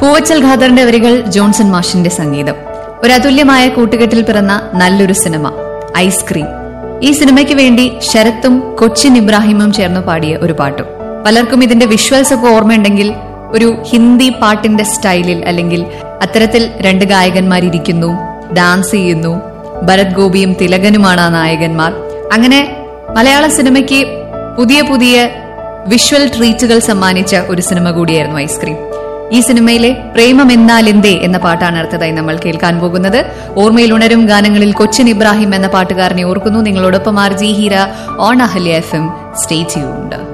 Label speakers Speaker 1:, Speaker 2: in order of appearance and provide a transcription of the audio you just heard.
Speaker 1: പൂവച്ചൽ ഖാദറിന്റെ വരികൾ ജോൺസൺ മാഷിന്റെ സംഗീതം ഒരു അതുല്യമായ കൂട്ടുകെട്ടിൽ പിറന്ന നല്ലൊരു സിനിമ ഐസ്ക്രീം ഈ സിനിമയ്ക്ക് വേണ്ടി ശരത്തും കൊച്ചിൻ ഇബ്രാഹിമും ചേർന്ന് പാടിയ ഒരു പാട്ടും പലർക്കും ഇതിന്റെ വിഷ്വൽസ് ഒക്കെ ഓർമ്മയുണ്ടെങ്കിൽ ഒരു ഹിന്ദി പാട്ടിന്റെ സ്റ്റൈലിൽ അല്ലെങ്കിൽ അത്തരത്തിൽ രണ്ട് ഗായകന്മാരിയ്ക്കുന്നു ഡാൻസ് ചെയ്യുന്നു ഭരത് ഗോപിയും തിലകനുമാണ് ആ നായകന്മാർ അങ്ങനെ മലയാള സിനിമയ്ക്ക് പുതിയ പുതിയ വിഷ്വൽ ട്രീറ്റുകൾ സമ്മാനിച്ച ഒരു സിനിമ കൂടിയായിരുന്നു ഐസ്ക്രീം ഈ സിനിമയിലെ പ്രേമം എന്നാലെന്തേ എന്ന പാട്ടാണ് അടുത്തതായി നമ്മൾ കേൾക്കാൻ പോകുന്നത് ഓർമ്മയിൽ ഉണരും ഗാനങ്ങളിൽ കൊച്ചിൻ ഇബ്രാഹിം എന്ന പാട്ടുകാരനെ ഓർക്കുന്നു നിങ്ങളോടൊപ്പം R G Heera on Ahalya F M stay tuned